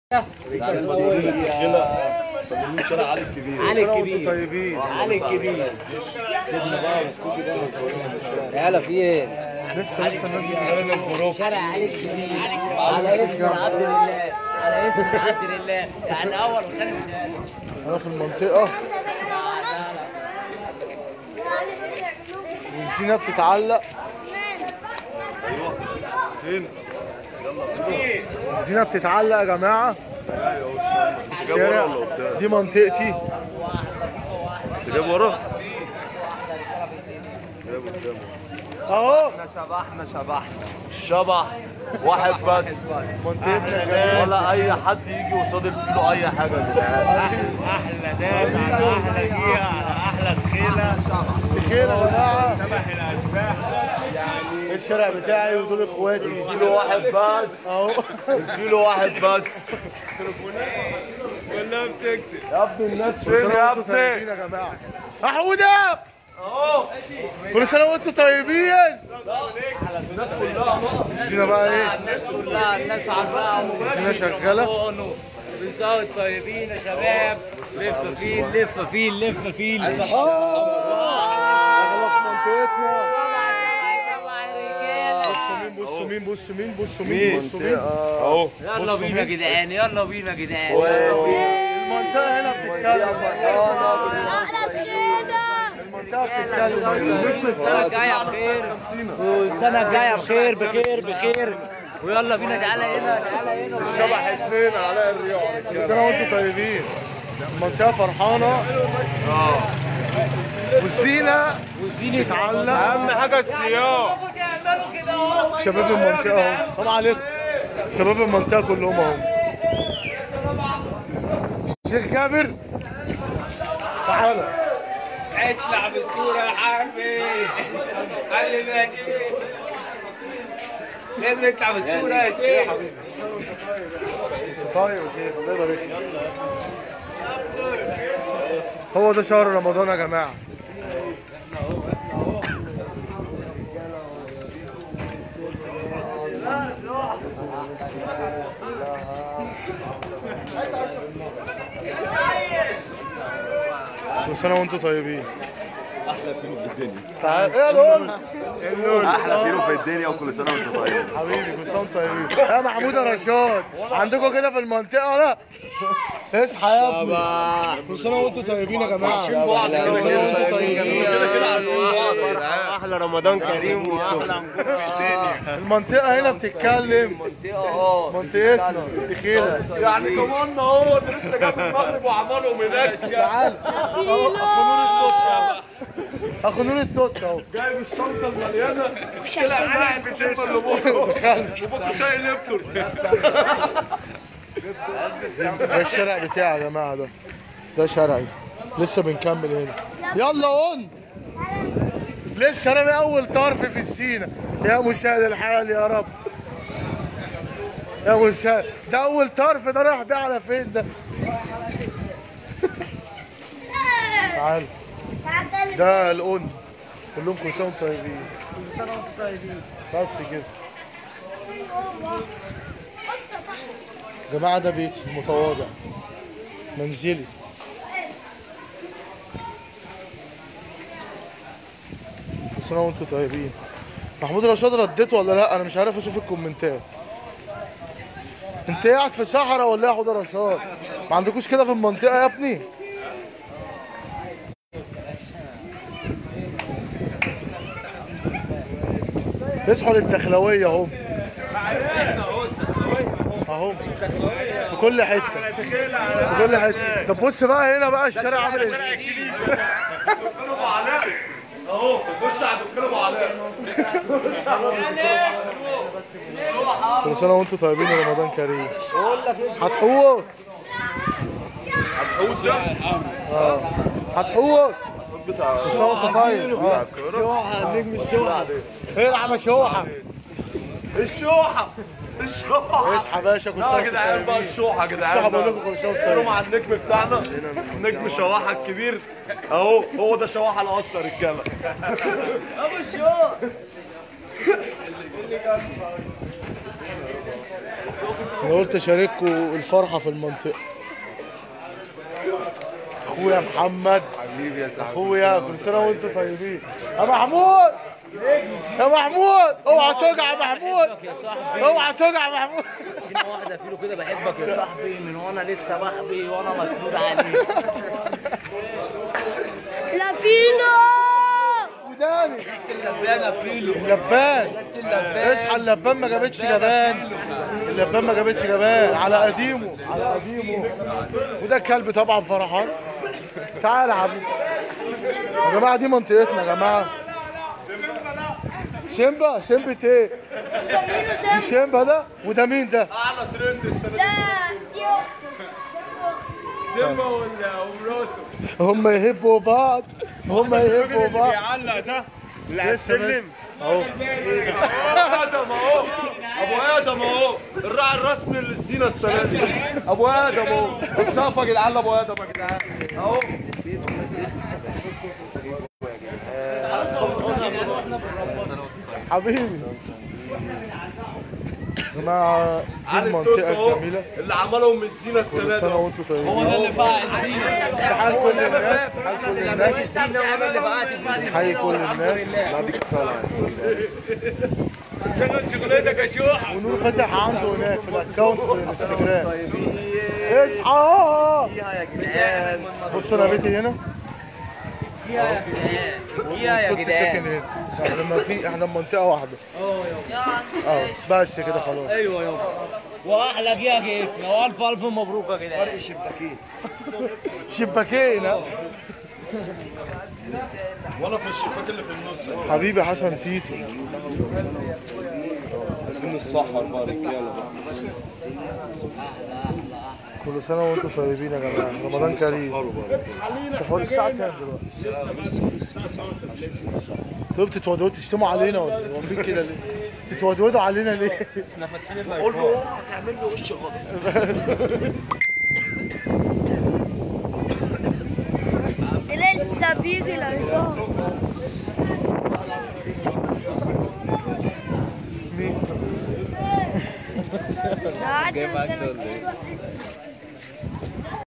شارع علي الكبير علي الكبير طيبين علي الكبير سيبنا بقى واسكتي بقى وصورنا. يلا في ايه؟ لسه لسه الناس بتعمل الجروب شارع علي الكبير على اسم عبد الله على اسم عبد الله يعني اول وثاني وثالث انا في المنطقه الزينه بتتعلق فين؟ الزينه بتتعلق يا جماعه جاب ورا الشارع ولا قدام؟ دي منطقتي جاب ورا؟ جاب قدام اهو احنا شبحنا شبحنا شبح واحد بس منطقتنا كمان ولا اي حد يجي قصاد الفيلو اي حاجه يا جدعان احلى ناس على احلى جيع على احلى دخيله بخير يا جماعه شبح الاشباح الشارع بتاعي ودول اخواتي الفيلو واحد بس اهو الفيلو واحد بس كلها بتكتب يا ابني الناس فين كل سنه يا وانتم طيبين ابني يا جماعه يا حوده كل سنه وانتم طيبين الزينه بقى ايه الناس كلها الناس عارفاها الزينه شغاله بنساوي الطيبين يا شباب لفه فيل لفه فيل لفه فيل اغلى في منطقتنا بصوا مين بصوا مين بصوا مين بصوا مين بصوا مين اهو يلا بينا يا جدعان يلا بينا يا جدعان المنطقه هنا بتتكلم المنطقه بتتكلم السنه الجايه بخير والسنه الجايه بخير بخير بخير ويلا بينا تعالى هنا تعالى هنا شبح اتنين على الرياض كل سنه وانتم طيبين المنطقه فرحانه والزينه وزينة تعلق اهم حاجه السياق يعملوا كده اهو شباب المنطقه اهو السلام عليكم شباب المنطقه كلهم اهو شيخ جابر تعالى اطلع بالصوره يا حبيبي علي ماشي لازم يطلع بالصوره يا شيخ طيب يا شيخ الله يبارك لك. هو ده شهر رمضان يا جماعه كل سنه وانتم طيبين احلى فيلم في الدنيا تعال ايه لول اللول احلى فيلم في الدنيا وكل سنه وانت طيب حبيبي كل سنه وانتم طيبين يا محمود يا رشاد عندكم كده في المنطقه لا اصحى يا ابني كل سنه وانتم طيبين يا جماعه كل سنه وانتم طيبين احلى رمضان كريم واحلى نجوم في الدنيا المنطقه هنا بتتكلم منطقتنا بخيرة يعني كمان هو اللي لسه جاب المغرب وعملهم هناك تعال اخو نور التوت اخو نور التوت اهو جايب الشنطه المليانه طلع قاعد في الشنطه اللي بكره وبكره شايل ليبتون ده الشارع بتاعي يا جماعه ده ده شارعي لسه بنكمل هنا يلا قول لسه انا اول طرف في السينا يا مساعد الحال يا رب يا مساعد ده اول طرف ده رايح بيه على فين ده تعال ده الأن كلهم كل سنه وانتم طيبين كل سنه وانتم طيبين بس كده يا جماعه ده بيتي المتواضع منزلي كل سنه وانتم طيبين محمود رشاد رديته ولا لا انا مش عارف اشوف الكومنتات انت قاعد في صحراء ولا ايه يا حوده رشاد ما عندكوش كده في المنطقه يا ابني اصحوا للدخلويه اهو اهو في كل حته في كل حته طب بص بقى هنا بقى الشارع عامل ازاي اهو خش على دكان ابو علاء كل سنه وانتم طيبين ورمضان كريم هتحوط اه هتحوط كل سنه وانت طيب اه شوحه نجم الشوحه العب يا شوحه الشوحه الشوحه اصحى يا باشا كل لا سنه يا وانتم جدعان بقى طيبين الشوحه يا جدعان الصحة بقول بقى. لكم كل سنه وانتم سلام طيبين على النجم بتاعنا نجم شواحه الكبير اهو هو ده شواحه الاصل يا رجاله ابو الشوق انا قلت اشارككم الفرحه في المنطقه اخويا محمد حبيبي يا صاحبي اخويا كل سنه وانتم طيبين يا محمود يا محمود اوعى توجع يا محمود يا صاحبي اوعى توجع يا محمود كلمة واحدة فيلو كده بحبك يا صاحبي من وانا لسه بحبي وانا مسنود عليك لا فيلو وداني اللبانة فيلو اللبان اصحى اللبان ما جابتش جبان اللبان ما جابتش جبان على قديمه على قديمه وده الكلب طبعا فرحان تعال يا حبيبي يا جماعه دي منطقتنا يا جماعه سيمبا سيمبا ايه ده مين دي وده سيمبا ده وده مين ده اعلى ترند السنه ده دي دي ولا ومراته هم يهبوا بعض هم يهبوا بعض بيعلق ده اللي على لسه بس. السلم اهو ادم اهو ابو ادم اهو الراعي الرسمي للسينا السنه دي ابو ادم اهو اقصاف يا جدعان ابو ادم يا جدعان اهو حبيبي يا جماعه دي علي المنطقه التوت اهو الجميله اللي عملهم السينا السنه كل دي سنه وانتم طيبين اللي فاعل الزينة تحية كل الناس تحية كل الناس الزينة وانا اللي فقعت الزينة تحية كل الناس شغل شغلتك يا شوح ونور فتح عنده هناك في الاكونت في الانستجرام اصحى يا جدعان بص انا بيتي هنا يا يا جدعان يا كنت ساكن جدعان هنا احنا ما في احنا منطقه واحده اه بس كده خلاص ايوه يابا واحلى جيه جيتنا والف الف مبروك يا جدعان شباكين ها؟ وانا في الشباك اللي في النص حبيبي حسن تيتو عايزين نسحر بقى رجاله بقى كل سنه وانتم طيبين يا جماعه رمضان كريم السحور الساعه كام دلوقتي؟ انتوا بتتودوا تشتموا علينا ولا ايه؟ هو في كده ليه؟ تتودودوا علينا ليه؟ قول له اوعى تعمل له وش غلط لسه بيجي الارقام مين؟ ده عادي